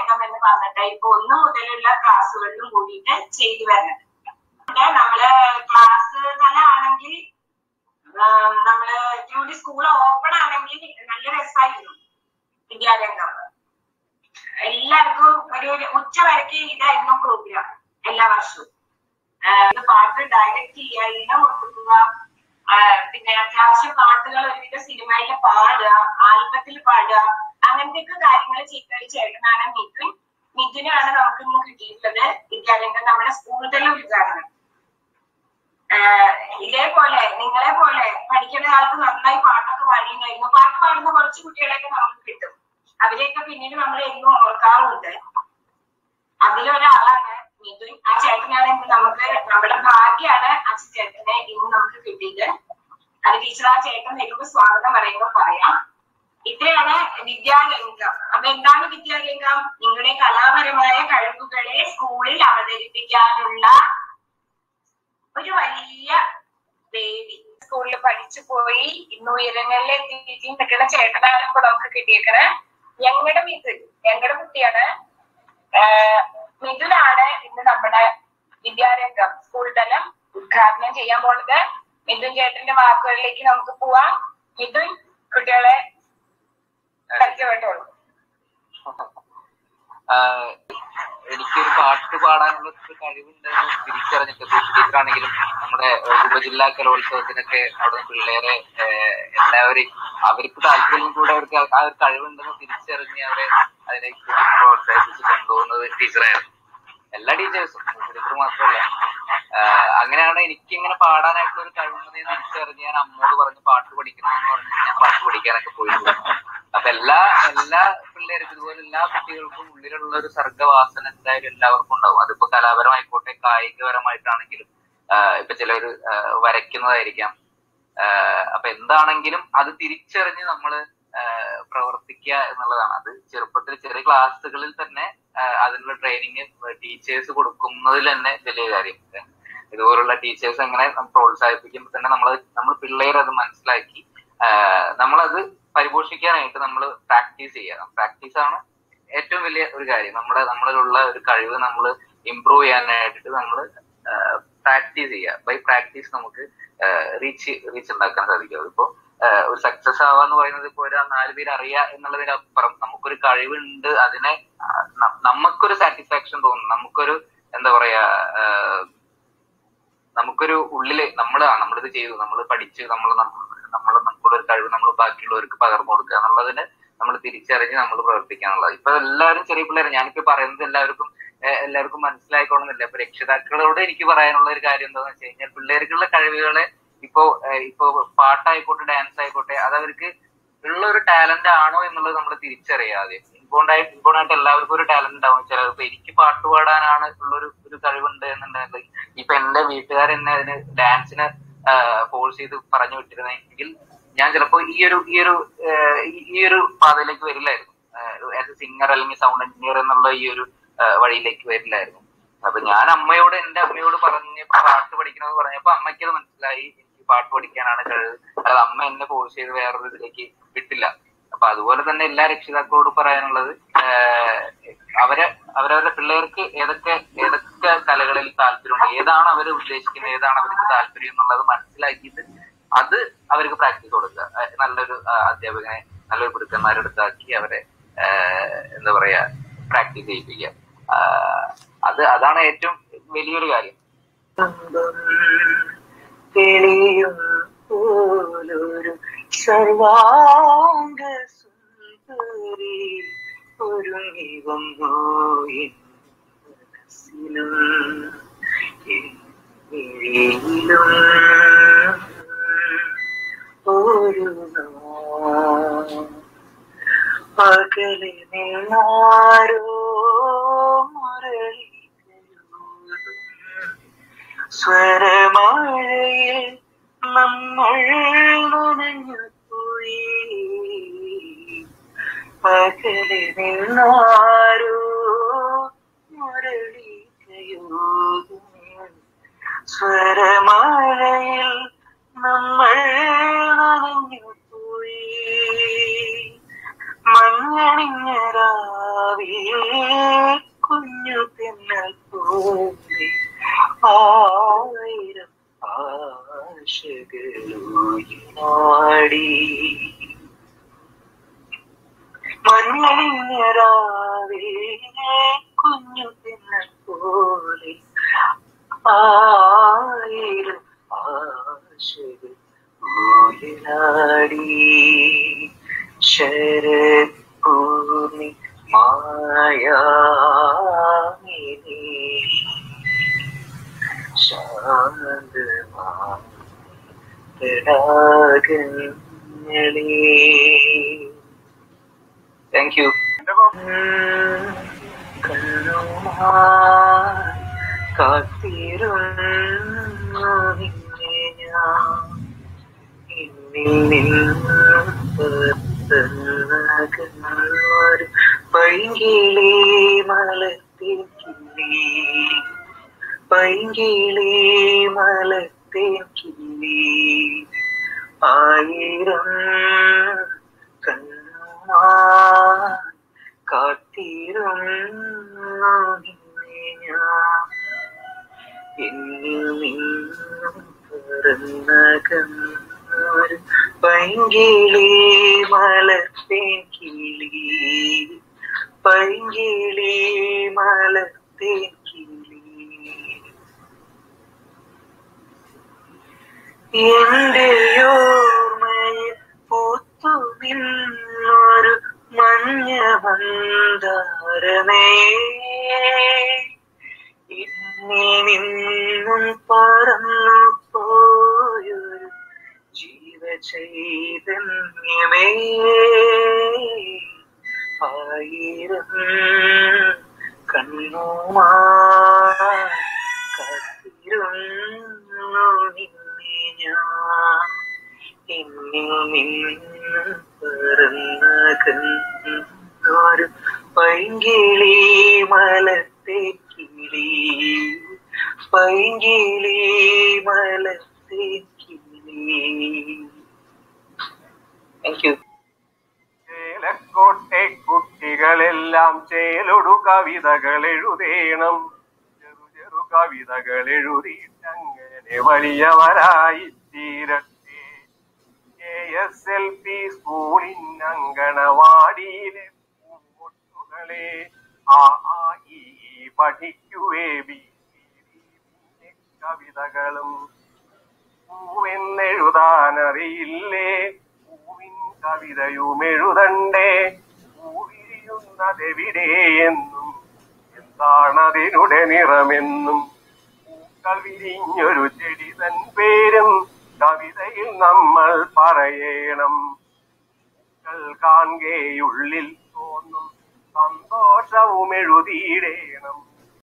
വിദ്യാരംഗം എന്ന് പറഞ്ഞിട്ട് ഇപ്പൊ ഒന്ന് മുതലുള്ള ക്ലാസ്സുകളിലും കൂടിയിട്ട് ചെയ്തു വരുന്നത് ഇവിടെ നമ്മള് ക്ലാസ് തലമാണെങ്കിൽ ആഹ് നമ്മള് ജൂലി സ്കൂൾ ഓപ്പൺ ആണെങ്കിൽ നല്ല രസമായിരുന്നു വിദ്യാരംഗം എല്ലാവർക്കും ഒരു ഒരു ഉച്ച വരയ്ക്ക് ഇതായിരുന്നു പ്രോഗ്രാം എല്ലാ വർഷവും ആഹ് ഇത് പാട്ട് ഡയറക്റ്റ് ചെയ്യുക ഇടം കൊടുക്കുക ആഹ് പിന്നെ അത്യാവശ്യം പാട്ടുകൾ ഒരുവിധ സിനിമയിൽ പാടുക ആൽബത്തിൽ പാടുക അങ്ങനത്തെയൊക്കെ കാര്യങ്ങൾ ചെയ്ത ഒരു ചേട്ടനാണ് മിഥുൻ മിഥുനാണ് നമുക്ക് ഇന്ന് കിട്ടിയിട്ടുള്ളത് വിദ്യാലയം നമ്മുടെ സ്കൂൾ തല ഉദ്ഘാടനം ആഹ് ഇതേപോലെ നിങ്ങളെ പോലെ പഠിക്കുന്ന കാലത്ത് നന്നായി പാട്ടൊക്കെ പാടിയിട്ടുണ്ടായിരുന്നു പാട്ട് പാടുന്ന കുറച്ച് കുട്ടികളെയൊക്കെ നമുക്ക് കിട്ടും അവരെയൊക്കെ പിന്നീട് നമ്മൾ എന്നും ഓർക്കാറുമുണ്ട് അതിലൊരാളാണ് മിഥുൻ ആ ചേട്ടനാണ് ഇന്ന് നമുക്ക് നമ്മുടെ ഭാഗ്യാണ് ആ ചേട്ടനെ ഇന്ന് നമുക്ക് കിട്ടിയത് അത് ടീച്ചർ ആ ചേട്ടൻ വരുമ്പോ സ്വാഗതം പറയുമ്പോ പറയാം ഇത്രയാണ് വിദ്യാരംഗം അപ്പൊ എന്താണ് വിദ്യാരംഗം നിങ്ങളുടെ കലാപരമായ കഴിവുകളെ സ്കൂളിൽ അവതരിപ്പിക്കാനുള്ള ഒരു വലിയ വേദി സ്കൂളിൽ പഠിച്ചു പോയി ഇന്ന് ഉയരങ്ങളിൽ എത്തിയിട്ട് നിൽക്കുന്ന ചേട്ടനാണ് ഇപ്പൊ നമുക്ക് കിട്ടിയേക്കണേ ഞങ്ങളുടെ മിഥുൻ ഞങ്ങളുടെ കുട്ടിയാണ് ആഹ് മിഥുനാണ് ഇന്ന് നമ്മുടെ വിദ്യാരംഗം സ്കൂൾ തലം ഉദ്ഘാടനം ചെയ്യാൻ പോണത് മിഥുൻ ചേട്ടന്റെ വാക്കുകളിലേക്ക് നമുക്ക് പോവാം മിഥുൻ കുട്ടികളെ പരിചയപ്പെട്ടോളൂ ആഹ് എനിക്കൊരു പാട്ട് പാടാനുള്ള ഒരു കഴിവുണ്ടെന്ന് തിരിച്ചറിഞ്ഞിട്ട് ടീച്ചറാണെങ്കിലും നമ്മുടെ ഏഹ്, ഉപജില്ലാ കലോത്സവത്തിനൊക്കെ അവിടെ പിള്ളേരെ ഏഹ്, എല്ലാവരെയും അവർക്ക് താല്പര്യം കൂടെ അവർക്ക് ആ ഒരു കഴിവുണ്ടെന്ന് തിരിച്ചറിഞ്ഞ് അവരെ അതിലേക്ക് പ്രോത്സാഹിപ്പിച്ച് കൊണ്ടുപോകുന്നത് ടീച്ചറായിരുന്നു എല്ലാ ടീച്ചേഴ്സും ടീച്ചർ മാത്രമല്ല ആഹ്, അങ്ങനെയാണ് എനിക്ക് ഇങ്ങനെ പാടാനായിട്ടുള്ള ഒരു കഴിവുണ്ടെന്ന് ഞാൻ തിരിച്ചറിഞ്ഞ് ഞാൻ അമ്മോട് പറഞ്ഞ് പാട്ട് പഠിക്കണം എന്ന് പറഞ്ഞ് ഞാൻ പാട്ട് പഠിക്കാനൊക്കെ പോയിരുന്നു അപ്പൊ എല്ലാ എല്ലാ പിള്ളേർക്കും ഇതുപോലെ എല്ലാ കുട്ടികൾക്കും ഉള്ളിലുള്ള ഒരു സർഗവാസന എന്തായാലും എല്ലാവർക്കും ഉണ്ടാവും അതിപ്പോ കലാപരമായിക്കോട്ടെ കായികപരമായിട്ടാണെങ്കിലും ആഹ് ഇപ്പൊ ചിലര് ആഹ് വരയ്ക്കുന്നതായിരിക്കാം ആഹ് അപ്പൊ എന്താണെങ്കിലും അത് തിരിച്ചറിഞ്ഞ് നമ്മള് ആഹ് പ്രവർത്തിക്കുക എന്നുള്ളതാണ് അത് ചെറുപ്പത്തിൽ ചെറിയ ക്ലാസ്സുകളിൽ തന്നെ ആഹ് അതിനുള്ള ട്രെയിനിങ് ടീച്ചേഴ്സ് കൊടുക്കുന്നതിൽ തന്നെ വലിയ കാര്യം ഇതുപോലുള്ള ടീച്ചേഴ്സ് അങ്ങനെ പ്രോത്സാഹിപ്പിക്കുമ്പോൾ തന്നെ നമ്മൾ നമ്മൾ പിള്ളേരെ അത് മനസ്സിലാക്കി ആഹ് നമ്മളത് പരിപോഷിക്കാനായിട്ട് നമ്മൾ പ്രാക്ടീസ് ചെയ്യണം പ്രാക്ടീസ് ആണ് ഏറ്റവും വലിയ ഒരു കാര്യം നമ്മുടെ നമ്മളിലുള്ള ഒരു കഴിവ് നമ്മൾ ഇമ്പ്രൂവ് ചെയ്യാനായിട്ട് നമ്മൾ പ്രാക്ടീസ് ചെയ്യുക ബൈ പ്രാക്ടീസ് നമുക്ക് റീച്ച് റീച്ച് ഉണ്ടാക്കാൻ സാധിക്കും അതിപ്പോ ആഹ് ഒരു സക്സസ് ആവാന്ന് പറയുന്നത് ഇപ്പൊ ഒരു നാല് പേര് അറിയുക എന്നുള്ളതിനപ്പുറം നമുക്കൊരു കഴിവുണ്ട് അതിനെ ആഹ് ന- നമുക്കൊരു സാറ്റിസ്ഫാക്ഷൻ തോന്നും നമുക്കൊരു എന്താ പറയാ ആഹ് നമുക്കൊരു ഉള്ളില് നമ്മള് ആ നമ്മളിത് ചെയ്തു നമ്മൾ പഠിച്ച് നമ്മൾ നമ്മൾ നമുക്കുള്ള ഒരു കഴിവ് നമ്മൾ ബാക്കിയുള്ളവർക്ക് പകർന്നു കൊടുക്കുക എന്നുള്ളതിന് നമ്മൾ തിരിച്ചറിഞ്ഞ് നമ്മൾ പ്രവർത്തിക്കാനുള്ളത് ഇപ്പൊ എല്ലാവരും ചെറിയ പിള്ളേർ ഞാനിപ്പോ പറയുന്നത് എല്ലാവർക്കും ഏഹ് എല്ലാവർക്കും മനസ്സിലായിക്കോണമെന്നില്ല ഇപ്പൊ രക്ഷിതാക്കളോട് എനിക്ക് പറയാനുള്ള ഒരു കാര്യം എന്താണെന്ന് വെച്ച് കഴിഞ്ഞാൽ പിള്ളേർക്കുള്ള കഴിവുകളെ ഇപ്പോ ഏഹ് ഇപ്പോ പാട്ടായിക്കോട്ടെ ഡാൻസ് ആയിക്കോട്ടെ അത് അവർക്ക് ഉള്ള ഒരു ടാലന്റ് ആണോ എന്നുള്ളത് നമ്മൾ തിരിച്ചറിയാതെ ഇൻബോണ്ടായി ഇൻബോണായിട്ട് എല്ലാവർക്കും ഒരു ടാലന്റ് ഉണ്ടാവും ചിലർക്ക് എനിക്ക് പാട്ട് പാടാനാണ് ഉള്ളൊരു ഒരു കഴിവുണ്ട് എന്നുണ്ടെങ്കിൽ ഇപ്പൊ എന്റെ വീട്ടുകാർ എന്നെ അതിന് ഡാൻസിന് ഫോഴ്സ് ചെയ്ത് പറഞ്ഞു വിട്ടിരുന്നെങ്കിൽ ഞാൻ ചിലപ്പോ ഈ ഒരു ഈ ഒരു ആഹ് ഈ- ഈ ഒരു പാതയിലേക്ക് വരില്ലായിരുന്നു ആസ് എ സിംഗർ അല്ലെങ്കിൽ സൗണ്ട് എഞ്ചിനീയർ എന്നുള്ള ഈ ഒരു ആഹ് വഴിയിലേക്ക് വരില്ലായിരുന്നു അപ്പൊ ഞാൻ അമ്മയോട് എന്റെ അമ്മയോട് പറഞ്ഞ് പാട്ട് പഠിക്കണമെന്ന് പറഞ്ഞപ്പോ അമ്മയ്ക്ക് അത് മനസ്സിലായി എനിക്ക് പാട്ട് പഠിക്കാനാണ് കഴിവ് അത് അമ്മ എന്നെ ഫോഴ്സ് ചെയ്ത് വേറൊരു ഇതിലേക്ക് വിട്ടില്ല അപ്പൊ അതുപോലെ തന്നെ എല്ലാ രക്ഷിതാക്കളോട് പറയാനുള്ളത് ആഹ് അവരെ അവരവരുടെ പിള്ളേർക്ക് ഏതൊക്കെ ഏതൊക്കെ കലകളിൽ താല്പര്യമുണ്ട് ഏതാണ് അവർ ഉദ്ദേശിക്കുന്നത് ഏതാണ് അവർക്ക് താല്പര്യം എന്നുള്ളത് മനസ്സിലാക്കിയിട്ട് അത് അവർക്ക് പ്രാക്ടീസ് കൊടുക്കുക ആഹ് നല്ലൊരു ആഹ് അധ്യാപകനെ നല്ലൊരു പിടുക്കന്മാരുടെ അടുത്താക്കി അവരെ ആഹ് എന്താ പറയാ പ്രാക്ടീസ് ചെയ്യിപ്പിക്കുക ആഹ് അത് അതാണ് ഏറ്റവും വലിയൊരു കാര്യം തെളിയും പോലൊരു സർവാംഗ സുന്ദരി ഒരുങ്ങി വന്നു എൻ മനസ്സിലും എൻ മിഴിയിലും ഒരു നാൾ പകലിൽ നിന്നാരോ മുരളികയൂതും സ്വരമഴയിൽ നമ്മൾ നനഞ്ഞു പോയി പകലിൽ നിന്നാരോ മുരളികയൂതും സ്വരമഴയിൽ നമ്മൾ നനഞ്ഞു പോയി മഞ്ഞണിഞ്ഞ കുഞ്ഞു തിന്നൽ പോലെ ആയിരം ആശകളൂടി മഞ്ഞളിഞ്ഞരാവേ കുഞ്ഞു തിന്നൽ പോലെ ആയിരം ആശകൾ ഊയലാടി ശരപ്പൂർണി മായാമിനി ശാന്തമാകങ്ങളേ താങ്ക് യു കാത്തിരുന്നു നിന്നെ ഞാൻ എന്നിൽ നിന്നൊരു പൈകിളി മലത്തേക്കില്ലേ പൈകിളി മലത്തേക്കില്ലേ ആയിരം കണ്ണുമാ കാത്തിരുന്നു നിന്നെ ഞാൻ എന്നിൽ നിന്നും പറന്നകന്നൊരു പൈങ്കിളി മലത്തേൻ കിളി പൈങ്കിളി മലത്തേൻ കിളി എന്റെ ഓർമ്മയിൽ പൂത്തു നിന്നൊരു മഞ്ഞ മന്ദാരമേ എന്നിൽ നിന്നും പറന്നു പോയൊരു ജീവചൈതന്യമേ ആയിരം കണ്ണുമാ കാത്തിരുന്നു നിന്നെ ഞാൻ എന്നിൽ നിന്ന് പറന്നകന്നൊരു പൈങ്കിളി മലത്തെ കിളി പൈങ്കിളി മലത്തെ കിളി താങ്ക് യു ചേലക്കോട്ടെ കുട്ടികളെല്ലാം ചേലൊടു കവിതകൾ എഴുതേണം ചെറു ചെറു കവിതകൾ എഴുതിയിട്ടങ്ങനെ വലിയവരായി തീരട്ടെ കെ എസ് എൽ പി സ്കൂളിൻ അങ്കണവാടിയിലെ പൂമൊട്ടുകളെ ആ ആ ഈ ഈ പഠിക്കുവേ ബി സി ഡി പിന്നെ കവിതകളും പൂവെന്നെഴുതാനറിയില്ലേ പൂവിൻ കവിതയും എഴുതണ്ടേ പൂവിരിയുന്നതെവിടെയെന്നും എന്താണതിനുടെ നിറമെന്നും പൂക്കൾ വിരിഞ്ഞൊരു ചെടി തൻ പേരും കവിതയിൽ നമ്മൾ പറയണം പൂക്കൾ കാണുകയുള്ളിൽ തോന്നും സന്തോഷവും എഴുതിയിടേണം